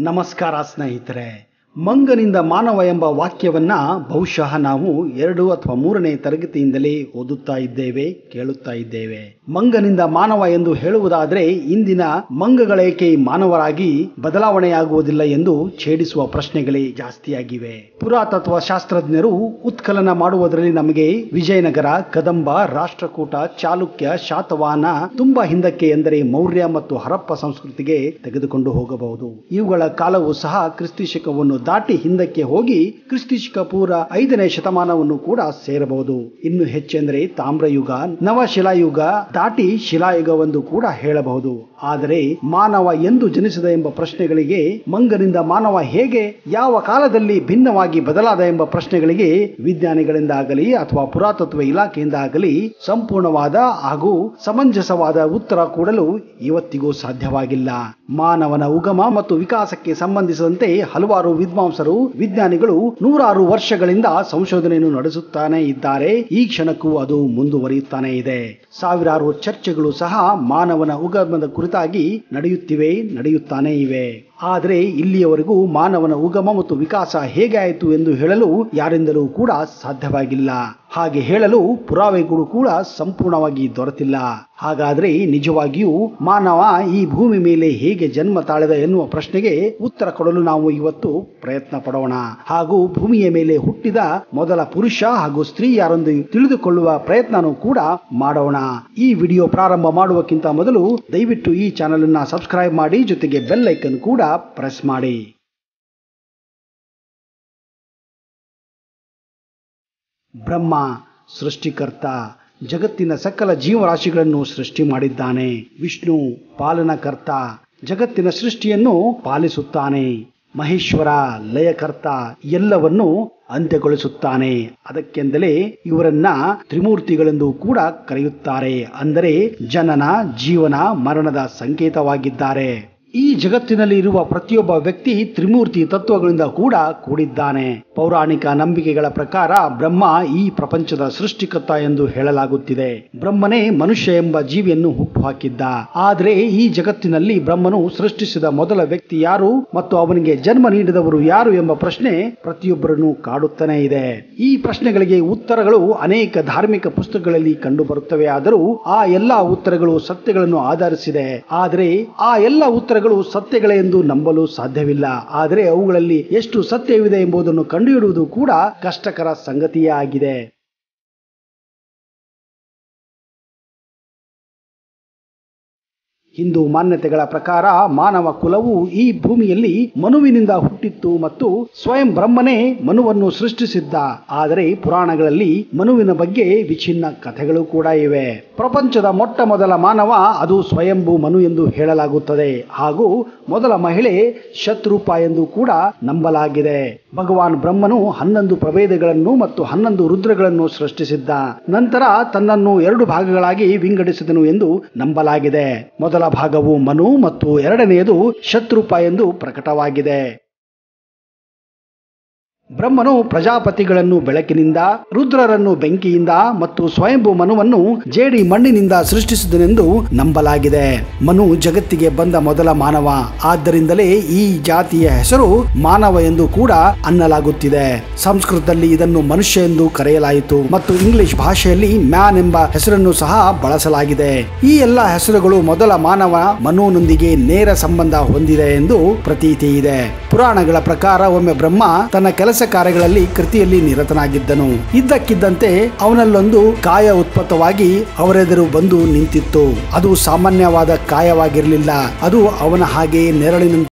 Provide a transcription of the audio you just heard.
ನಮಸ್ಕಾರ ಸ್ನೇಹಿತರೆ ಮಂಗನಿಂದ ಮಾನವ ಎಂಬ ವಾಕ್ಯವನ್ನ ಬಹುಶಃ ನಾವು ಎರಡು ಅಥವಾ ಮೂರನೇ ತರಗತಿಯಿಂದಲೇ ಓದುತ್ತಾ ಇದ್ದೇವೆ ಕೇಳುತ್ತಾ ಇದ್ದೇವೆ ಮಂಗನಿಂದ ಮಾನವ ಎಂದು ಹೇಳುವುದಾದ್ರೆ ಇಂದಿನ ಮಂಗಗಳೇಕೆ ಮಾನವರಾಗಿ ಬದಲಾವಣೆಯಾಗುವುದಿಲ್ಲ ಎಂದು ಛೇಡಿಸುವ ಪ್ರಶ್ನೆಗಳೇ ಜಾಸ್ತಿಯಾಗಿವೆ ಪುರಾತತ್ವ ಶಾಸ್ತ್ರಜ್ಞರು ಉತ್ಖನನ ಮಾಡುವುದರಲ್ಲಿ ನಮಗೆ ವಿಜಯನಗರ ಕದಂಬ ರಾಷ್ಟ್ರಕೂಟ ಚಾಲುಕ್ಯ ಶಾತವಾಹನ ತುಂಬಾ ಹಿಂದಕ್ಕೆ ಎಂದರೆ ಮೌರ್ಯ ಮತ್ತು ಹರಪ್ಪ ಸಂಸ್ಕೃತಿಗೆ ತೆಗೆದುಕೊಂಡು ಹೋಗಬಹುದು ಇವುಗಳ ಕಾಲವು ಸಹ ಕ್ರಿಸ್ತಿಶಕವನ್ನು ದಾಟಿ ಹಿಂದಕ್ಕೆ ಹೋಗಿ ಕ್ರಿಸ್ತಿಶಕ ಪೂರ ಐದನೇ ಶತಮಾನವನ್ನು ಕೂಡ ಸೇರಬಹುದು ಇನ್ನು ಹೆಚ್ಚೆಂದರೆ ತಾಮ್ರಯುಗ ನವಶಿಲಾಯುಗ ದಾಟಿ ಶಿಲಾಯುಗವೆಂದು ಕೂಡ ಹೇಳಬಹುದು ಆದರೆ ಮಾನವ ಎಂದು ಜನಿಸಿದ ಎಂಬ ಪ್ರಶ್ನೆಗಳಿಗೆ ಮಂಗನಿಂದ ಮಾನವ ಹೇಗೆ ಯಾವ ಕಾಲದಲ್ಲಿ ಭಿನ್ನವಾಗಿ ಬದಲಾದ ಎಂಬ ಪ್ರಶ್ನೆಗಳಿಗೆ ವಿಜ್ಞಾನಿಗಳಿಂದ ಆಗಲಿ ಅಥವಾ ಪುರಾತತ್ವ ಇಲಾಖೆಯಿಂದ ಆಗಲಿ ಸಂಪೂರ್ಣವಾದ ಹಾಗೂ ಸಮಂಜಸವಾದ ಉತ್ತರ ಕೊಡಲು ಇವತ್ತಿಗೂ ಸಾಧ್ಯವಾಗಿಲ್ಲ ಮಾನವನ ಉಗಮ ಮತ್ತು ವಿಕಾಸಕ್ಕೆ ಸಂಬಂಧಿಸಿದಂತೆ ಹಲವಾರು ವಿದ್ವಾಂಸರು ವಿಜ್ಞಾನಿಗಳು ನೂರಾರು ವರ್ಷಗಳಿಂದ ಸಂಶೋಧನೆಯನ್ನು ನಡೆಸುತ್ತಾನೆ ಇದ್ದಾರೆ ಈ ಕ್ಷಣಕ್ಕೂ ಅದು ಮುಂದುವರಿಯುತ್ತಾನೆ ಇದೆ ಸಾವಿರಾರು ಚರ್ಚೆಗಳು ಸಹ ಮಾನವನ ಉಗಮದ ಕುರಿತಾಗಿ ನಡೆಯುತ್ತಿವೆ ನಡೆಯುತ್ತಾನೆ ಇವೆ ಆದರೆ ಇಲ್ಲಿಯವರೆಗೂ ಮಾನವನ ಉಗಮ ಮತ್ತು ವಿಕಾಸ ಹೇಗೆ ಆಯಿತು ಎಂದು ಹೇಳಲು ಯಾರಿಂದಲೂ ಕೂಡ ಸಾಧ್ಯವಾಗಿಲ್ಲ ಹಾಗೆ ಹೇಳಲು ಪುರಾವೆಗಳು ಕೂಡ ಸಂಪೂರ್ಣವಾಗಿ ದೊರೆತಿಲ್ಲ ಹಾಗಾದ್ರೆ ನಿಜವಾಗಿಯೂ ಮಾನವ ಈ ಭೂಮಿ ಮೇಲೆ ಹೇಗೆ ಜನ್ಮ ತಾಳಿದ ಎನ್ನುವ ಪ್ರಶ್ನೆಗೆ ಉತ್ತರ ಕೊಡಲು ನಾವು ಇವತ್ತು ಪ್ರಯತ್ನ ಪಡೋಣ ಹಾಗೂ ಭೂಮಿಯ ಮೇಲೆ ಹುಟ್ಟಿದ ಮೊದಲ ಪುರುಷ ಹಾಗೂ ಸ್ತ್ರೀ ಯಾರೊಂದು ತಿಳಿದುಕೊಳ್ಳುವ ಪ್ರಯತ್ನನೂ ಕೂಡ ಮಾಡೋಣ ಈ ವಿಡಿಯೋ ಪ್ರಾರಂಭ ಮಾಡುವಕ್ಕಿಂತ ಮೊದಲು ದಯವಿಟ್ಟು ಈ ಚಾನೆಲ್ ಅನ್ನ ಸಬ್ಸ್ಕ್ರೈಬ್ ಮಾಡಿ ಜೊತೆಗೆ ಬೆಲ್ ಐಕನ್ ಕೂಡ ಪ್ರೆಸ್ ಮಾಡಿ ಬ್ರಹ್ಮ ಸೃಷ್ಟಿಕರ್ತ ಜಗತ್ತಿನ ಸಕಲ ಜೀವರಾಶಿಗಳನ್ನು ಸೃಷ್ಟಿ ಮಾಡಿದ್ದಾನೆ ವಿಷ್ಣು ಪಾಲನಕರ್ತ ಜಗತ್ತಿನ ಸೃಷ್ಟಿಯನ್ನು ಪಾಲಿಸುತ್ತಾನೆ ಮಹೇಶ್ವರ ಲಯಕರ್ತ ಎಲ್ಲವನ್ನು ಅಂತ್ಯಗೊಳಿಸುತ್ತಾನೆ ಅದಕ್ಕೆಂದಲೇ ಇವರನ್ನ ತ್ರಿಮೂರ್ತಿಗಳೆಂದು ಕೂಡ ಕರೆಯುತ್ತಾರೆ ಅಂದರೆ ಜನನ ಜೀವನ ಮರಣದ ಸಂಕೇತವಾಗಿದ್ದಾರೆ ಈ ಜಗತ್ತಿನಲ್ಲಿ ಇರುವ ಪ್ರತಿಯೊಬ್ಬ ವ್ಯಕ್ತಿ ತ್ರಿಮೂರ್ತಿ ತತ್ವಗಳಿಂದ ಕೂಡ ಕೂಡಿದ್ದಾನೆ ಪೌರಾಣಿಕ ನಂಬಿಕೆಗಳ ಪ್ರಕಾರ ಬ್ರಹ್ಮ ಈ ಪ್ರಪಂಚದ ಸೃಷ್ಟಿಕರ್ತ ಎಂದು ಹೇಳಲಾಗುತ್ತಿದೆ ಬ್ರಹ್ಮನೇ ಮನುಷ್ಯ ಎಂಬ ಜೀವಿಯನ್ನು ಹುಟ್ಟುಹಾಕಿದ್ದ ಆದರೆ ಈ ಜಗತ್ತಿನಲ್ಲಿ ಬ್ರಹ್ಮನು ಸೃಷ್ಟಿಸಿದ ಮೊದಲ ವ್ಯಕ್ತಿ ಯಾರು ಮತ್ತು ಅವನಿಗೆ ಜನ್ಮ ನೀಡಿದವರು ಯಾರು ಎಂಬ ಪ್ರಶ್ನೆ ಪ್ರತಿಯೊಬ್ಬರನ್ನು ಕಾಡುತ್ತಾನೆ ಇದೆ ಈ ಪ್ರಶ್ನೆಗಳಿಗೆ ಉತ್ತರಗಳು ಅನೇಕ ಧಾರ್ಮಿಕ ಪುಸ್ತಕಗಳಲ್ಲಿ ಕಂಡು ಬರುತ್ತವೆ ಆದರೂ ಆ ಎಲ್ಲಾ ಉತ್ತರಗಳು ಸತ್ಯಗಳನ್ನು ಆಧರಿಸಿದೆ ಆದರೆ ಆ ಎಲ್ಲ ಉತ್ತರಗಳು ಸತ್ಯಗಳೇ ಎಂದು ನಂಬಲು ಸಾಧ್ಯವಿಲ್ಲ ಆದರೆ ಅವುಗಳಲ್ಲಿ ಎಷ್ಟು ಸತ್ಯವಿದೆ ಎಂಬುದನ್ನು ಕಂಡುಹಿಡುವುದು ಕೂಡ ಕಷ್ಟಕರ ಸಂಗತಿಯೇ ಆಗಿದೆ ಹಿಂದೂ ಮಾನ್ಯತೆಗಳ ಪ್ರಕಾರ ಮಾನವ ಕುಲವು ಈ ಭೂಮಿಯಲ್ಲಿ ಮನುವಿನಿಂದ ಹುಟ್ಟಿತ್ತು ಮತ್ತು ಸ್ವಯಂ ಬ್ರಹ್ಮನೇ ಮನುವನ್ನು ಸೃಷ್ಟಿಸಿದ್ದ ಆದರೆ ಪುರಾಣಗಳಲ್ಲಿ ಮನುವಿನ ಬಗ್ಗೆ ವಿಚ್ಛಿನ್ನ ಕಥೆಗಳು ಕೂಡ ಇವೆ ಪ್ರಪಂಚದ ಮೊಟ್ಟ ಮೊದಲ ಮಾನವ ಅದು ಸ್ವಯಂಭೂ ಮನು ಎಂದು ಹೇಳಲಾಗುತ್ತದೆ ಹಾಗೂ ಮೊದಲ ಮಹಿಳೆ ಶತ್ರುಪ ಎಂದು ಕೂಡ ನಂಬಲಾಗಿದೆ ಭಗವಾನ್ ಬ್ರಹ್ಮನು ಹನ್ನೊಂದು ಪ್ರಭೇದಗಳನ್ನು ಮತ್ತು ಹನ್ನೊಂದು ರುದ್ರಗಳನ್ನು ಸೃಷ್ಟಿಸಿದ್ದ ನಂತರ ತನ್ನನ್ನು ಎರಡು ಭಾಗಗಳಾಗಿ ವಿಂಗಡಿಸಿದನು ಎಂದು ನಂಬಲಾಗಿದೆ ಮೊದಲ ಭಾಗವು ಮನು ಮತ್ತು ಎರಡನೆಯದು ಶತ್ರುಪ ಎಂದು ಪ್ರಕಟವಾಗಿದೆ ಬ್ರಹ್ಮನು ಪ್ರಜಾಪತಿಗಳನ್ನು ಬೆಳಕಿನಿಂದ ರುದ್ರರನ್ನು ಬೆಂಕಿಯಿಂದ ಮತ್ತು ಸ್ವಯಂಭೂ ಮನುವನ್ನು ಜೇಡಿ ಮಣ್ಣಿನಿಂದ ಸೃಷ್ಟಿಸಿದನೆಂದು ನಂಬಲಾಗಿದೆ ಮನು ಜಗತ್ತಿಗೆ ಬಂದ ಮೊದಲ ಮಾನವ ಆದ್ದರಿಂದಲೇ ಈ ಜಾತಿಯ ಹೆಸರು ಮಾನವ ಎಂದು ಕೂಡ ಅನ್ನಲಾಗುತ್ತಿದೆ ಸಂಸ್ಕೃತದಲ್ಲಿ ಇದನ್ನು ಮನುಷ್ಯ ಎಂದು ಕರೆಯಲಾಯಿತು ಮತ್ತು ಇಂಗ್ಲಿಷ್ ಭಾಷೆಯಲ್ಲಿ ಮ್ಯಾನ್ ಎಂಬ ಹೆಸರನ್ನು ಸಹ ಬಳಸಲಾಗಿದೆ ಈ ಎಲ್ಲ ಹೆಸರುಗಳು ಮೊದಲ ಮಾನವ ಮನುವಿನೊಂದಿಗೆ ನೇರ ಸಂಬಂಧ ಹೊಂದಿದೆ ಎಂದು ಪ್ರತೀತಿ ಇದೆ ಪುರಾಣಗಳ ಪ್ರಕಾರ ಒಮ್ಮೆ ಬ್ರಹ್ಮ ತನ್ನ ಕೆಲಸ ಕಾರ್ಯಗಳಲ್ಲಿ ಕೃತಿಯಲ್ಲಿ ನಿರತನಾಗಿದ್ದನು ಇದ್ದಕ್ಕಿದ್ದಂತೆ ಅವನಲ್ಲೊಂದು ಕಾಯ ಉತ್ಪತ್ತವಾಗಿ ಅವರೆದುರು ಬಂದು ನಿಂತಿತ್ತು ಅದು ಸಾಮಾನ್ಯವಾದ ಕಾಯವಾಗಿರಲಿಲ್ಲ ಅದು ಅವನ ಹಾಗೆ ನೆರಳಿನ